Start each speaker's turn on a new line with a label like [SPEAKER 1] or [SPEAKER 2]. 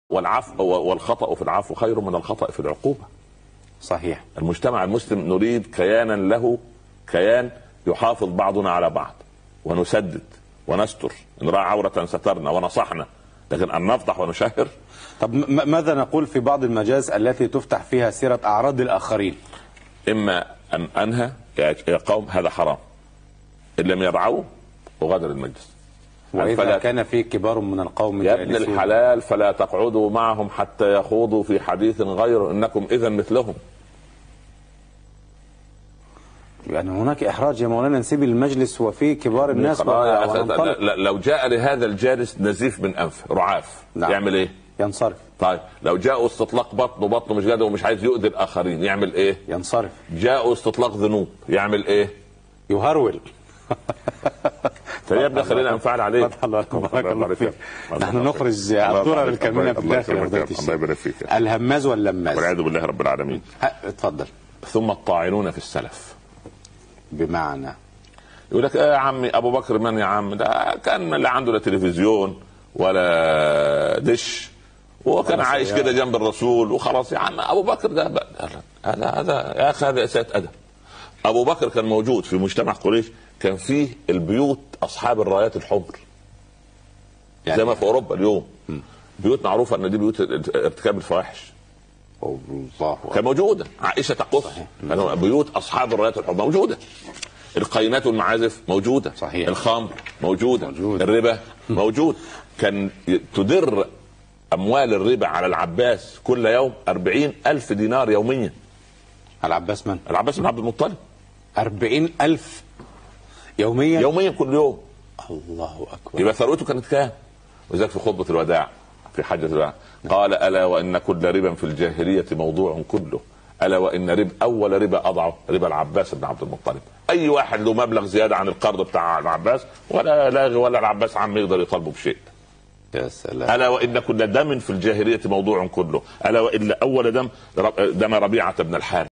[SPEAKER 1] والعفو والخطا في العفو خير من الخطا في العقوبه
[SPEAKER 2] صحيح
[SPEAKER 1] المجتمع المسلم نريد كيانا له كيان يحافظ بعضنا على بعض ونسدد ونستر ان راى عوره سترنا ونصحنا لكن ان نفضح ونشهر
[SPEAKER 2] طب م- ماذا نقول في بعض المجالس التي تفتح فيها سيرة أعراض الآخرين
[SPEAKER 1] اما ان انهى يا يا قوم هذا حرام ان لم يرعوه وغادر المجلس
[SPEAKER 2] وإذا
[SPEAKER 1] فلا-
[SPEAKER 2] كان في كبار من القوم
[SPEAKER 1] يا ابن
[SPEAKER 2] جالسون.
[SPEAKER 1] الحلال فلا تقعدوا معهم حتى يخوضوا في حديث غيره انكم اذا مثلهم
[SPEAKER 2] يعني هناك إحراج يا مولانا نسيب المجلس وفي كبار الناس
[SPEAKER 1] خلاص يا أخي،
[SPEAKER 2] وننطلق.
[SPEAKER 1] ل- لو جاء لهذا الجالس نزيف من انفه رعاف
[SPEAKER 2] نعم.
[SPEAKER 1] يعمل ايه؟
[SPEAKER 2] ينصرف
[SPEAKER 1] طيب لو جاءوا استطلاق بطنه بطنه مش قادر ومش عايز يؤذي الاخرين يعمل ايه؟
[SPEAKER 2] ينصرف
[SPEAKER 1] جاءوا استطلاق ذنوب يعمل ايه؟
[SPEAKER 2] يهرول
[SPEAKER 1] فيا ابني خلينا ننفعل عليك
[SPEAKER 2] فتح الله لكم بارك الله
[SPEAKER 1] يبارك
[SPEAKER 2] فيك
[SPEAKER 1] الله
[SPEAKER 2] نحن
[SPEAKER 1] يبارك
[SPEAKER 2] نخرج
[SPEAKER 1] فيك. الله
[SPEAKER 2] الدرر
[SPEAKER 1] يبارك-
[SPEAKER 2] الكامنة في
[SPEAKER 1] الله
[SPEAKER 2] الداخل يا
[SPEAKER 1] يكرمك
[SPEAKER 2] فضيلة
[SPEAKER 1] يا رب.
[SPEAKER 2] الشيخ.
[SPEAKER 1] الله يبارك فيك
[SPEAKER 2] الهماز واللماز
[SPEAKER 1] والعياذ بالله رب العالمين
[SPEAKER 2] ها، اتفضل
[SPEAKER 1] ثم الطاعنون في السلف
[SPEAKER 2] بمعنى
[SPEAKER 1] يقول لك ايه يا عمي ابو بكر من يا عم ده كان لا عنده لا تلفزيون ولا دش وكان
[SPEAKER 2] ولا
[SPEAKER 1] عايش
[SPEAKER 2] سيارة.
[SPEAKER 1] كده جنب الرسول وخلاص يا عم ابو بكر ده بقى- هذا هذا يا اخي هذا اساءة ادب ابو بكر كان موجود في مجتمع قريش كان فيه البيوت اصحاب الرايات الحمر
[SPEAKER 2] يعني
[SPEAKER 1] زي ما في اوروبا اليوم بيوت معروفه ان دي بيوت ارتكاب الفواحش
[SPEAKER 2] الله
[SPEAKER 1] كان موجوده عائشه تقص كانوا بيوت اصحاب الرايات الحمر موجوده القينات والمعازف موجوده
[SPEAKER 2] صحيح.
[SPEAKER 1] الخمر موجوده
[SPEAKER 2] موجود.
[SPEAKER 1] الربا موجود كان ي- تدر اموال الربا على العباس كل يوم أربعين ألف دينار يوميا
[SPEAKER 2] العباس من
[SPEAKER 1] العباس بن عبد المطلب
[SPEAKER 2] أربعين ألف يوميا
[SPEAKER 1] يوميا كل يوم
[SPEAKER 2] الله أكبر
[SPEAKER 1] يبقى ثروته كانت كام وذلك في خطبه الوداع في حجه الوداع قال الا وان كل ربا في الجاهليه موضوع كله الا وان ربا اول ربا اضعه ربا العباس بن عبد المطلب اي واحد له مبلغ زياده عن القرض بتاع العباس ولا لاغي ولا العباس عم يقدر يطالبه بشيء
[SPEAKER 2] يا سلام
[SPEAKER 1] الا وان كل دم في الجاهليه موضوع كله الا وان اول دم دم ربيعه بن الحارث